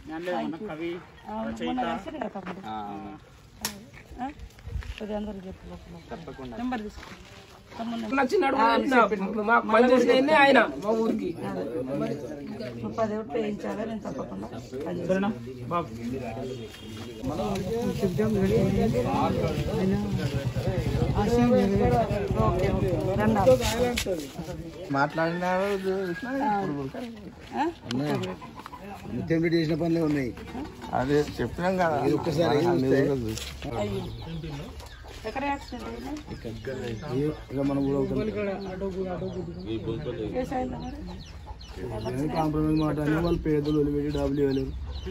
దానిలో మన కవి మొన్న కలిసారు కదా తమ్ముడు ఆ? కొద్దిగా అందరూ చెప్పు లోపల. తప్పకుండా నెంబర్ తీసుకో తమ్ముడు నెంబర్. నచ్చినాడు ఇప్పుడు మాకు పని చేసిన ఆయన మా ఊరికి నువ్వు పది ఒకటి వేయించాలి నేను తప్పకుండా పని చేస్తాను. సరేనా బాబు ఓకే ఓకే రండి మాట్లాడినారు ఆ? ముత్యం రెడ్డి చేసిన పనులే ఉన్నాయి అదే చెప్పినాం కదా ఒక్కసారి అయ్యో ఎక్కడ యాక్సిడెంట్ అయింది ఇక మనం కూడా కేసు అయిందా మరి కాంప్రమైజ్ మాట అని వాళ్ళు పేదలు వదిలిపెట్టి డబ్బులు ఇవ్వలేరు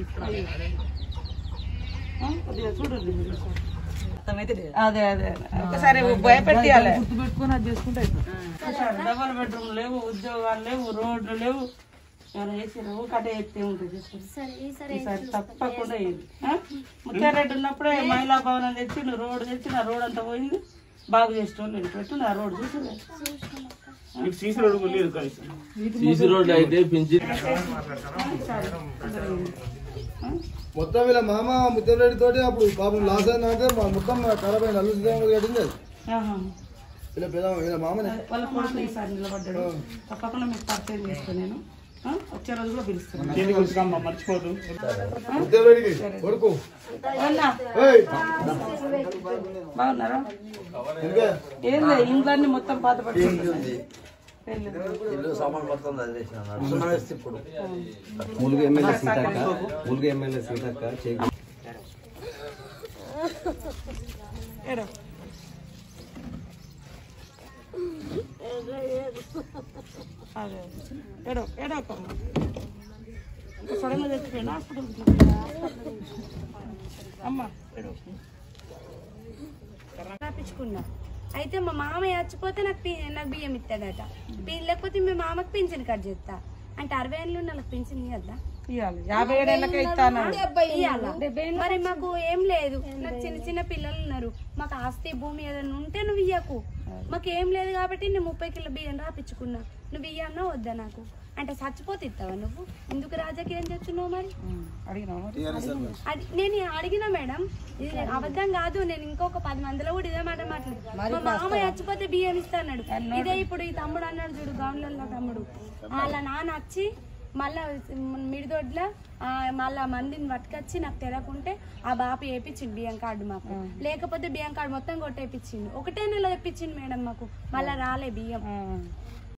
ఆ? కొద్దిగా చూడండి మీరు ఒకసారి. అదే అదే ఒకసారి భయపెట్టియాలి పెట్టుకుని అది చేసుకుంటే డబల్ బెడ్రూమ్ లేవు ఉద్యోగాలు లేవు రోడ్లు లేవు ఎవరైనా చేసినావు కట్ట ఎత్తే ఉంటుంది చేసుకోండి. ఈసారి తప్పకుండా అయ్యింది ముత్యారెడ్డి ఉన్నప్పుడే మహిళా భవనం తెచ్చిండు రోడ్డు తెచ్చిన రోడ్ అంతా పోయింది బాగు చేసేటోళ్ళు పెట్టిండు ఆ రోడ్ చూసి మీకు సీసీ రోడ్డు కూడా లేదు కలిసి సీసీ రోడ్ అయితే పెంచి మొత్తం వీళ్ళ మామ ముత్యం రెడ్డి తోటి అప్పుడు పాపం లాస్ అయింది అంటే మా మొత్తం ఖరాబ్ అయింది అల్లు సిద్ధంగా కట్టింది అది. వీళ్ళ పెద్ద వీళ్ళ మామనే వాళ్ళ కొడుకు ఈసారి నిలబడ్డాడు తప్పకుండా మీకు పరిచయం చేస్తాను నేను ఆ? వచ్చే రోజు కూడా పిలుస్తాను దీనికి వచ్చి మర్చిపోదు ముత్యం రెడ్డికి కొడుకు అవునా? ఏయ్, బాగున్నారా ఇంకా ఏం లేదు ఇంట్లన్నీ మొత్తం పాత పడుతుంది ఇల్లు సామాన్ మొత్తం చదివేసిన ఇప్పుడు ములుగు ఎమ్మెల్యే సీతక్క ములుగు ఎమ్మెల్యే సీతక్క చేయి ఏడో అదే ఏడో ఏడో సడన్గా తెచ్చిపోయినా హాస్పిటల్ అమ్మ ఏడో రాపించుకున్నా అయితే మా మామయ్య చచ్చిపోతే నాకు పి- నాకు బియ్యం ఇస్తాడట పి- లేకపోతే మీ మామకి పింఛన్ కట్ చేస్తా అంటే అరవై ఏళ్ళు ఉన్న వాళ్ళకి పింఛన్ ఇవ్వద్దా ఇవ్వాలి యాభై ఏడేళ్ళకే ఇస్తాను ఇయ్యాలా? మరి మాకు ఏం లేదు నాకు చిన్న చిన్న పిల్లలు ఉన్నారు మాకు ఆస్తి భూమి ఏదైనా ఉంటే నువ్వు ఇయ్యకు మాకు ఏం లేదు కాబట్టి నేను ముప్పై కిలో బియ్యం రాపించుకున్నా నువ్వు ఇయ్యన్నా వద్దా నాకు అంటే చచ్చిపోతే ఇస్తావా నువ్వు ఎందుకు రాజకీయం చేస్తున్నావు మరి అడిగినా అది నేను అడిగిన మేడం ఇది అబద్ధం కాదు నేను ఇంకొక పది మందిలో కూడా ఇదే మాట మాట్లాడు మా మామ చచ్చిపోతే బియ్యం ఇస్తాడు ఇదే ఇప్పుడు ఈ తమ్ముడు అన్నాడు చూడు గౌన్లలో తమ్ముడు వాళ్ళ నాన్న వచ్చి మళ్ళా మిడిదొడ్ల ఆ, మళ్ళా మందిని పట్టుకొచ్చి నాకు తెలకుంటే ఆ బాప వేపించిండు బియ్యం కార్డు మాకు లేకపోతే బియ్యం కార్డు మొత్తం కొట్టేపించిండు ఒకటే నెల తెప్పించిండు మేడం మాకు మళ్ళా రాలే బియ్యం